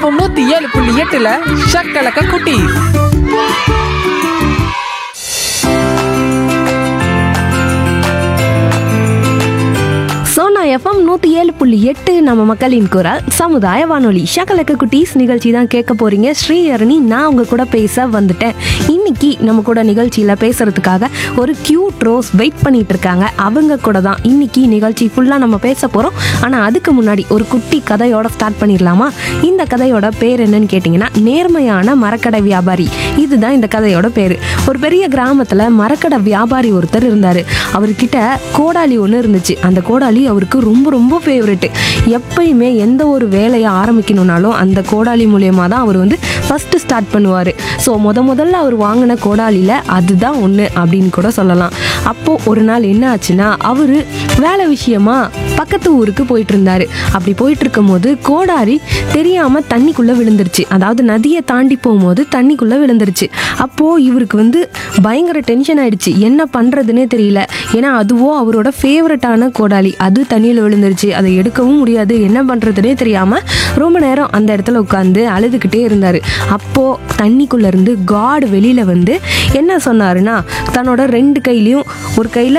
FM நூத்தி ஏழு புள்ளி எட்டுல ஷக்கலக்க குட்டி சோனா எஃப்எம் நூற்றி ஏழு புள்ளி எட்டு நம்ம மக்களின் குரல் சமுதாய வானொலி ஷகலக்க குட்டீஸ் நிகழ்ச்சி தான் கேட்க போறீங்க ஸ்ரீஹரணி நான் உங்க கூட பேச வந்துட்டேன் இன்னைக்கு நம்ம கூட நிகழ்ச்சியில் பேசுறதுக்காக ஒரு கியூட் ரோஸ் வெயிட் பண்ணிட்டு இருக்காங்க அவங்க கூட தான் இன்னைக்கு நிகழ்ச்சி ஃபுல்லாக நம்ம பேச போகிறோம் ஆனால் அதுக்கு முன்னாடி ஒரு குட்டி கதையோட ஸ்டார்ட் பண்ணிடலாமா இந்த கதையோட பேர் என்னன்னு கேட்டிங்கன்னா நேர்மையான மரக்கடை வியாபாரி இதுதான் இந்த கதையோட பேர் ஒரு பெரிய கிராமத்தில் மரக்கடை வியாபாரி ஒருத்தர் இருந்தார் அவர்கிட்ட கோடாலி ஒன்று இருந்துச்சு அந்த கோடாலி அவருக்கு ரொம்ப ரொம்ப ஃபேவரெட்டு எப்பயுமே எந்த ஒரு வேலையை ஆரம்பிக்கணும்னாலும் அந்த கோடாலி மூலியமாக தான் அவர் வந்து ஃபஸ்ட்டு ஸ்டார்ட் பண்ணுவார் ஸோ முத முதல்ல அவர் வாங்கின கோடாலியில் அதுதான் ஒன்று அப்படின்னு கூட சொல்லலாம் அப்போது ஒரு நாள் என்ன ஆச்சுன்னா அவர் வேலை விஷயமா பக்கத்து ஊருக்கு போயிட்டு இருந்தாரு அப்படி போயிட்டு இருக்கும்போது கோடாரி தெரியாம தண்ணிக்குள்ள விழுந்துருச்சு அதாவது நதியை தாண்டி போகும்போது தண்ணிக்குள்ள விழுந்துருச்சு அப்போ இவருக்கு வந்து பயங்கர டென்ஷன் ஆயிடுச்சு என்ன பண்றதுன்னே தெரியல ஏன்னா அதுவோ அவரோட ஃபேவரட்டான கோடாலி அது தண்ணியில் விழுந்துருச்சு அதை எடுக்கவும் முடியாது என்ன பண்றதுன்னே தெரியாம ரொம்ப நேரம் அந்த இடத்துல உட்காந்து அழுதுகிட்டே இருந்தாரு அப்போ தண்ணிக்குள்ள இருந்து காட் வெளியில வந்து என்ன சொன்னாருன்னா தன்னோட ரெண்டு கையிலையும் ஒரு கையில